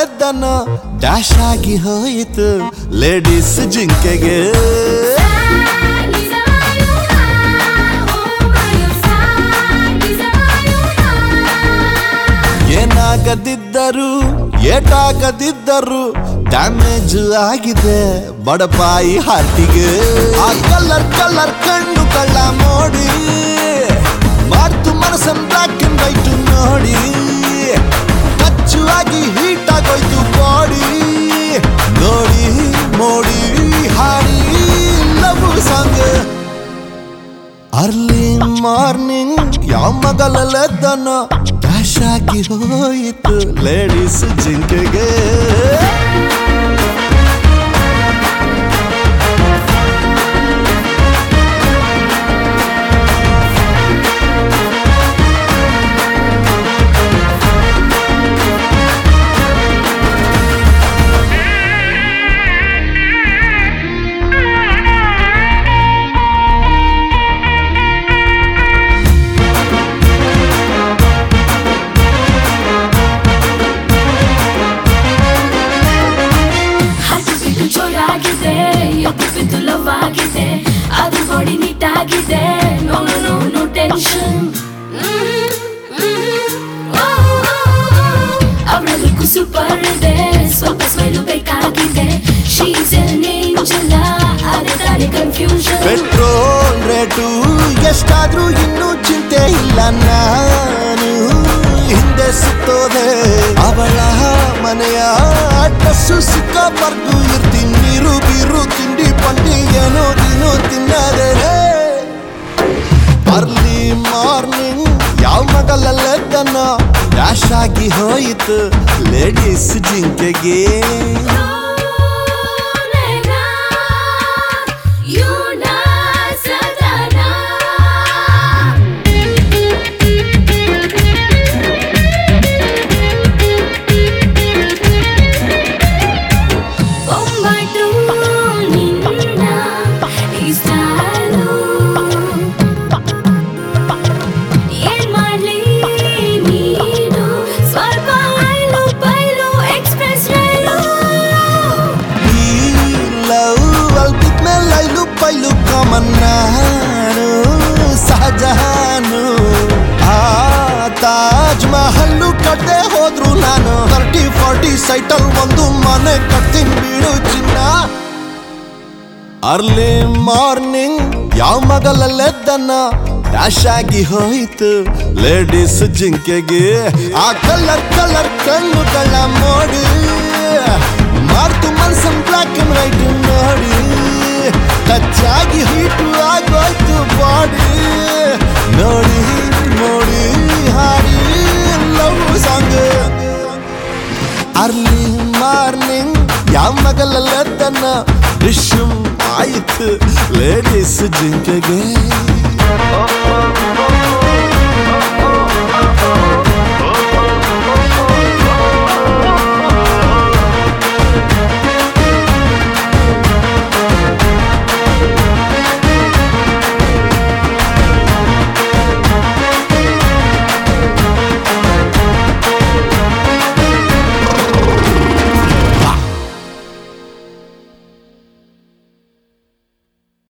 ಮಗಲಲ್ಲೆದ್ದನ dash ಆಗಿ ಹೋಯಿತು ladies ಜಿಂಕೆಗೆ ಏನಾಗದಿದ್ದರು ಏಟಾಗದಿದ್ದರು damage ಆಗಿದೆ ಬಡಪಾಯಿ ಹಾರ್ಟಿಗೆ ಆ ಕಲರ್ ಕಲರ್ ಕಣ್ಣು ಕಳ್ಳ ಮೋಡಿ ಮಾಡ್ತು ಮನಸ್ಸನ್ ಬ್ಲಾಕ್ ಅಂಡ್ ವೈಟ್ ನೋಡಿ ಕಚ್ಚು ಆಗಿ ಹೀಟ್ ಆಗೋಯ್ತು ಬಾಡಿ ನೋಡಿ ಮೋಡಿ ಹಾಡಿ ಲವ್ ಸಾಂಗ್ ಅರ್ಲಿ ಮಾರ್ನಿಂಗ್ ಯಾವ ಮಗಲಲ್ಲದನ ಡ್ಯಾಶ್ ಆಗಿ ಹೋಯಿತು ಲೇಡೀಸ್ ಜಿಂಕೆಗೆ ಹತ್ತು ಬಿಟ್ಟು ಜೋರಾಗಿದೆ ಎದ್ದು ಬಿದ್ದು ಲವ್ ಆಗಿದೆ ಅದು ಬಾಡಿ ನೀಟ್ ಆಗಿದೆ no no no no tension ಅವಳಲ್ಲಿ ಸೂಪರ್ ಇದೆ ಸ್ವಲ್ಪ ಸ್ಮೈಲು ಬೇಕಾಗಿದೆ ಶೀಸ್ ಏಂಜಲ ಅದೇ ಕನ್ಫ್ಯೂಷನ್ ಪೆಟ್ರೋಲ್ ರೇಟು ಎಷ್ಟಾದ್ರೂ ಇನ್ನೂ ಚಿಂತೆ ಇಲ್ಲ ನಾನು ಹಿಂದೆ ಸುತ್ತೋದೆ ಅವಳ ಮನೆಯ ಅಡ್ರೆಸ್ಸು ಸಿಕ್ಕಬಾರ್ದು ಇರ್ತೀನಿ ನೀರು ಬೀರು ತಿಂಡಿ ಪಂಡಿ ಏನೋ ದಿನೋ ತಿನ್ನದೆ ಅರ್ಲಿ ಮಾರ್ನಿಂಗ್ ಯಾವ ಮಗಲಲ್ಲೆದ್ದನ ಡ್ಯಾಶ್ ಆಗಿ ಹೋಯಿತು ಲೇಡೀಸ್ ಜಿಂಕೆಗೆ ಏನ್ ಮಾಡ್ಲಿ ನೀನು ಸ್ವಲ್ಪ ಐಲು ಬೈಲು ಎಕ್ಸ್ಪ್ರೆಸ್ ರೈಲು ಈ ಲವ್ ಅಲ್ಬಿದ್ಮೇಲೆ ಲೈಲು ಪೈಲು ಕಾಮನ್ ನಾನು ಸಹಜಾನು ಆ ತಾಜ್ ಮಹಲ್ಲು ಕಟ್ಟದೆ ಹೋದ್ರು ನಾನು ತರ್ಟಿ ಫಾರ್ಟಿ ಸೈಟಲ್ ಒಂದು ಮನೆ ಕಟ್ತೀನಿ ಬೀಳು ಚಿನ್ನ ಅರ್ಲಿ ಮಾರ್ನಿಂಗ್ ಯಾವ ಮಗಲಲ್ಲೆದ್ದನ ಡ್ಯಾಶ್ ಆಗಿ ಹೋಯ್ತು ಲೇಡೀಸ್ ಜಿಂಕೆಗೆ ಆ ಕಲರ್ ಕಲರ್ ಕಣ್ಣುಗಳ ಮೋಡಿ ಮಾಡ್ತು ಮನ್ಸನ್ ಬ್ಲಾಕ್ ಅಂಡ್ ವೈಟ್ ನೋಡಿ ಟಚ್ ಆಗಿ ಹೀಟು ಆಗೋಯ್ತು ಬಾಡಿ ನೋಡಿ ನೋಡಿ ಹಾಡಿ ಲವ್ ಸಾಂಗ್ ಅರ್ಲಿ ಮಾರ್ನಿಂಗ್ ಯಾವ ಮಗಲಲ್ಲದನ್ನ ವಿಶ್ವಂ ಆಯಿತು ಲೇಡೀಸ್ ಜಿಂಕೆಗೆ